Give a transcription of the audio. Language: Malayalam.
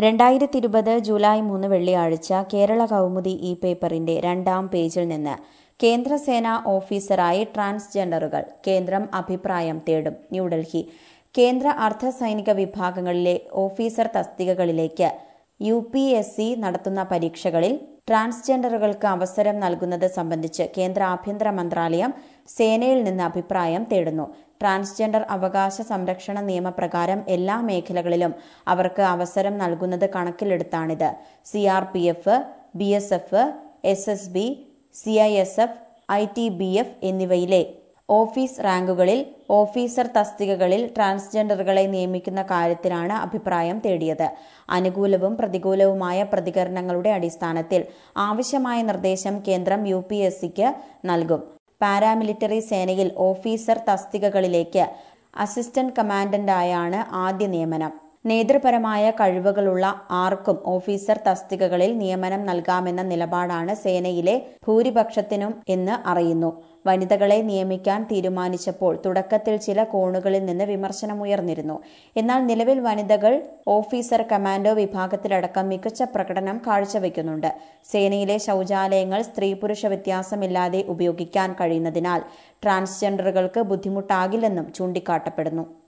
രണ്ടായിരത്തി ഇരുപത് ജൂലൈ മൂന്ന് വെള്ളിയാഴ്ച കേരള കൗമുദി ഇ പേപ്പറിന്റെ രണ്ടാം പേജിൽ നിന്ന് കേന്ദ്രസേന ഓഫീസറായി ട്രാൻസ്ജെൻഡറുകൾ കേന്ദ്രം അഭിപ്രായം തേടും ന്യൂഡൽഹി കേന്ദ്ര അർദ്ധ സൈനിക വിഭാഗങ്ങളിലെ ഓഫീസർ തസ്തികകളിലേക്ക് യു പി എസ് സി നടത്തുന്ന പരീക്ഷകളിൽ ട്രാൻസ്ജെൻഡറുകൾക്ക് അവസരം നൽകുന്നത് സംബന്ധിച്ച് കേന്ദ്ര ആഭ്യന്തര മന്ത്രാലയം സേനയിൽ നിന്ന് അഭിപ്രായം തേടുന്നു ട്രാൻസ്ജെൻഡർ അവകാശ സംരക്ഷണ നിയമപ്രകാരം എല്ലാ മേഖലകളിലും അവർക്ക് അവസരം നൽകുന്നത് കണക്കിലെടുത്താണിത് C R P F B S F S S B C I S F I T B F എന്നിവയിലെ ഓഫീസ് റാങ്കുകളിൽ ഓഫീസർ തസ്തികകളിൽ ട്രാൻസ്ജെൻഡറുകളെ നിയമിക്കുന്ന കാര്യത്തിലാണ് അഭിപ്രായം തേടിയത് അനുകൂലവും പ്രതികൂലവുമായ പ്രതികരണങ്ങളുടെ അടിസ്ഥാനത്തിൽ ആവശ്യമായ നിർദ്ദേശം കേന്ദ്രം യു പി എസ് സിക്ക് നൽകും പാരാമിലിറ്ററി സേനയിൽ ഓഫീസർ തസ്തികകളിലേക്ക് അസിസ്റ്റന്റ് കമാൻഡന്റായാണ് ആദ്യ നിയമനം നേതൃപരമായ കഴിവുകളുള്ള ആർക്കും ഓഫീസർ തസ്തികകളിൽ നിയമനം നൽകാമെന്ന നിലപാടാണ് സേനയിലെ ഭൂരിപക്ഷത്തിനും എന്ന് അറിയുന്നു വനിതകളെ നിയമിക്കാൻ തീരുമാനിച്ചപ്പോൾ തുടക്കത്തിൽ ചില കോണുകളിൽ നിന്ന് വിമർശനമുയർന്നിരുന്നു എന്നാൽ നിലവിൽ വനിതകൾ ഓഫീസർ കമാൻഡോ വിഭാഗത്തിലടക്കം മികച്ച പ്രകടനം കാഴ്ചവെക്കുന്നുണ്ട് സേനയിലെ ശൗചാലയങ്ങൾ സ്ത്രീ പുരുഷ വ്യത്യാസമില്ലാതെ ഉപയോഗിക്കാൻ കഴിയുന്നതിനാൽ ട്രാൻസ്ജെൻഡറുകൾക്ക് ബുദ്ധിമുട്ടാകില്ലെന്നും ചൂണ്ടിക്കാട്ടപ്പെടുന്നു